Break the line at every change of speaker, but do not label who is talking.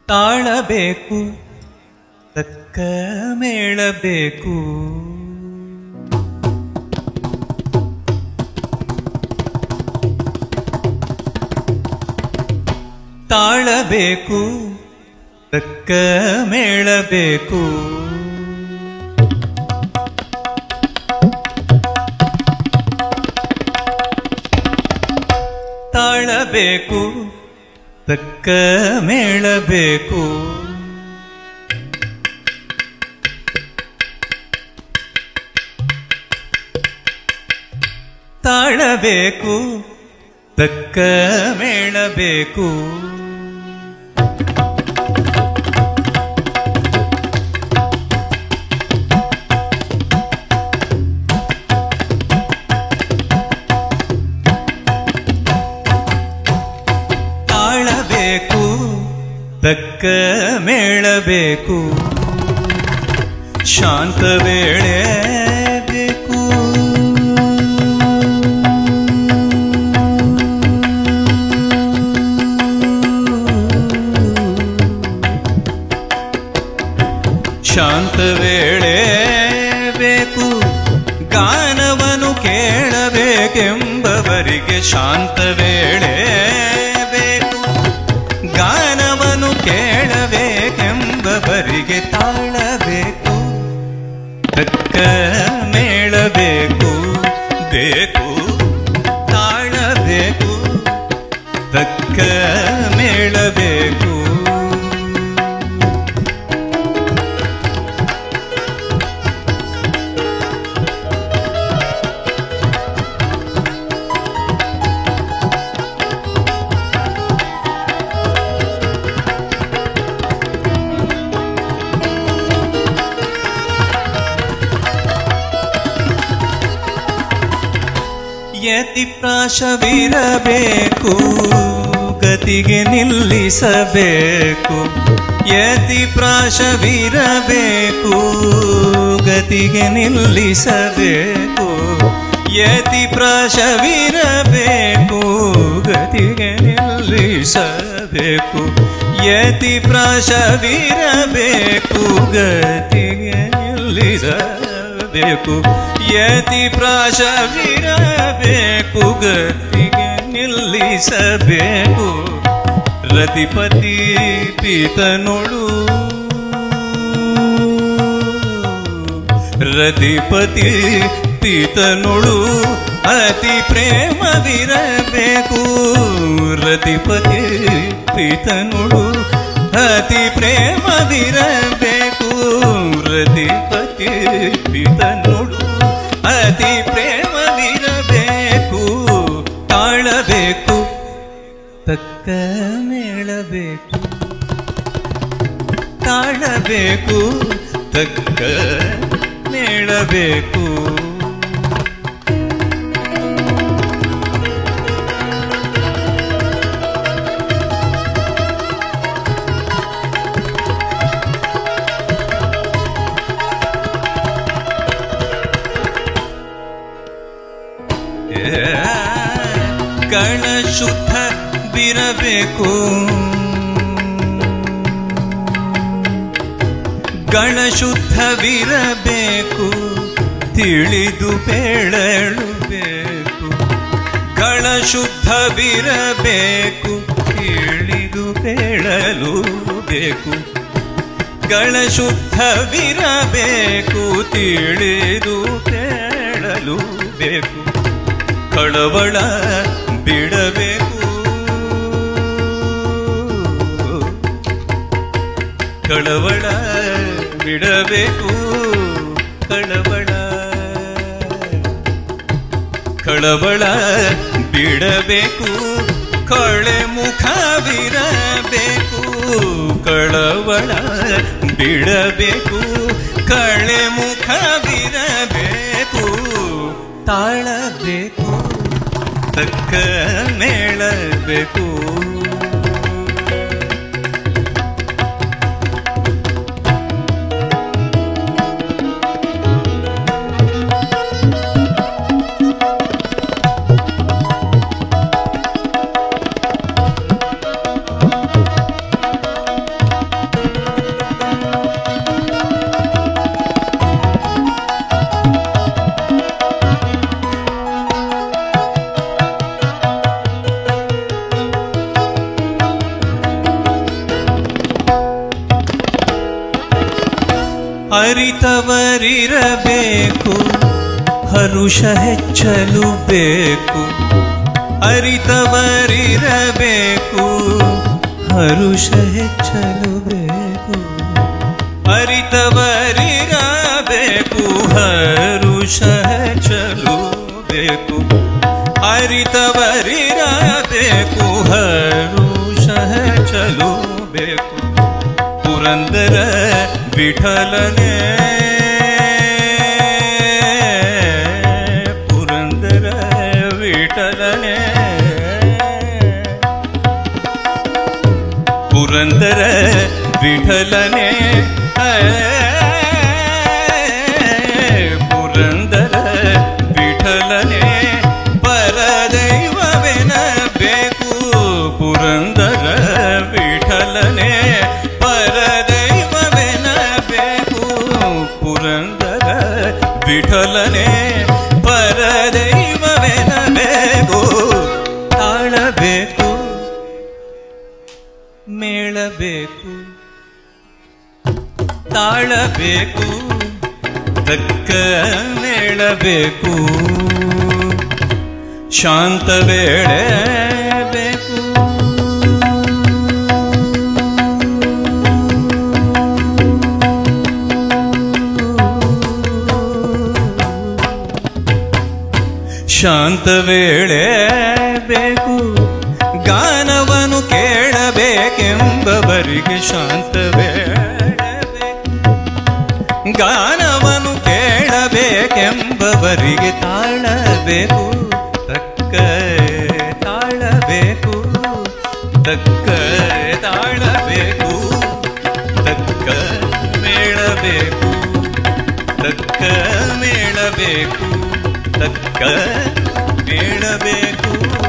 ತಾಳಬೇಕು ತಕ್ಕ ಮೇಳಬೇಕು ತಾಳಬೇಕು ತಕ್ಕ ಮೇಳಬೇಕು ತಾಳಬೇಕು ತಕ್ಕ ಮೇಳಬೇಕು ತಾಳಬೇಕು ತಕ್ಕ ಮೇಳಬೇಕು ತಾಳಬೇಕು ತಕ್ಕ ಮೇಳಬೇಕು ಶಾಂತ ವೇಳೆ ಬೇಕು ಶಾಂತ ವೇಳೆ ಬೇಕು ಗಾನವನ್ನು ಕೇಳಬೇಕೆಂಬವರಿಗೆ ಶಾಂತ ವೇಳೆ ಬೇಕು ಗಾನವನ್ನು ಕೇಳಬೇಕೆಂಬವರಿಗೆ ತಾಳಬೇಕು ತಕ್ಕ ಮೇಳಬೇಕು ಬೇಕು ತಾಳಬೇಕು ತಕ್ಕ ಮೇಳಬೇಕು ಯತಿ ಪ್ರಾಶವಿರಬೇಕು ಗತಿಗೆ ನಿಲ್ಲಿಸಬೇಕು ಯತಿ ಪ್ರಾಶವಿರಬೇಕು ಗತಿಗೆ ನಿಲ್ಲಿಸಬೇಕು ಯತಿ ಪ್ರಾಶವಿರಬೇಕು ಗತಿಗೆ ನಿಲ್ಲಿಸಬೇಕು ಯತಿ ಪ್ರಾಶವಿರಬೇಕು ಗತಿಗೆ ನಿಲ್ಲಿಸಬೇಕು ಯತಿ ಪ್ರಾಶವಿರಬೇಕು ಗತಿಗೆ ನಿಲ್ಲಿಸಬೇಕು ರತಿಪತಿ ಪೀತನೊಳು ರತಿಪತಿ ಪೀತನೊಳು ಅತಿ ಪ್ರೇಮವಿರಬೇಕು ರತಿಪತಿ ಪೀತನೊಳು ಅತಿ ಪ್ರೇಮವಿರಬೇಕು ರತಿಪತಿ ಪೀತನೊಳು ಅತಿ ಪ್ರೇಮವಿರಬೇಕು ತಾಳಬೇಕು ತಕ್ಕ ಮೇಳಬೇಕು ತಾಳಬೇಕು ತಕ್ಕ ಮೇಳಬೇಕು ಕಣ ಶುದ್ಧವಿರಬೇಕು ಗಣ ಶುದ್ಧವಿರಬೇಕು ತಿಳಿದು ಬೇಳಬೇಕು ಗಣ ಶುದ್ಧವಿರಬೇಕು ತಿಳಿದು ಬೇಳಲು ಬೇಕು ಗಣ ಶುದ್ಧವಿರಬೇಕು ತಿಳಿದು ಬೇಳಲು ಬೇಕು ಕಳವಳ ಬಿಡಬೇಕು ಕಳವಳ ಬಿಡಬೇಕು ಕಳವಳ ಕಳವಳ ಬಿಡಬೇಕು ಕಳೆ ಮುಖವಿರಬೇಕು ಕಳವಳ ಬಿಡಬೇಕು ಕಳೆ ಮುಖವಿರಬೇಕು ತಾಳಬೇಕು ತಕ್ಕ ಮೇಳಬೇಕು ಅರಿತವರಿರಬೇಕು ಹರುಷ ಹೆಚ್ಚಲು ಬೇಕು ಅರಿತವರಿರಬೇಕು ಹರುಷ ಹೆಚ್ಚಲು ಬೇಕು ಅರಿತವರಿರಬೇಕು ಹರುಷ ಹೆಚ್ಚಲು ಬೇಕು ಅರಿತವರಿರಬೇಕು ಹರುಷ ಹೆಚ್ಚಲು ಬೇಕು ಪುರಂದರ ವಿಠಲನೆ ಪುರಂದರ ವಿಠಲನೆ ಪುರಂದರ ವಿಠಲನೆ ಪುರಂದರ ವಿಠಲನೆ ಪರದೈವವೆನಬೇಕು ಪುರಂದರ ವಿಠಲನೆ ಪರದೈವವೆನಬೇಕು ಪುರಂದರ ವಿಠಲನೆ ಪರದೈವವೆನಬೇಕು ತಾಳಬೇಕು ಮೇಳಬೇಕು ತಾಳಬೇಕು ತಕ್ಕ ಮೇಳಬೇಕು ಶಾಂತ ವೇಳೆ ಬೇಕು ಶಾಂತ ವೇಳೆ ಬೇಕು ಗಾನವನ್ನು ಕೇಳಬೇಕೆಂಬವರಿಗೆ ಶಾಂತ ವೇಳೆ ಬೇಕು ಗಾನವನ್ನು ಕೇಳಬೇಕೆಂಬವರಿಗೆ ತಾಳಬೇಕು ತಕ್ಕ ತಾಳಬೇಕು ತಕ್ಕ ತಾಳಬೇಕು ತಕ್ಕ ಮೇಳಬೇಕು ತಕ್ಕ ಮೇಳಬೇಕು ತಕ್ಕ ಮೇಳಬೇಕು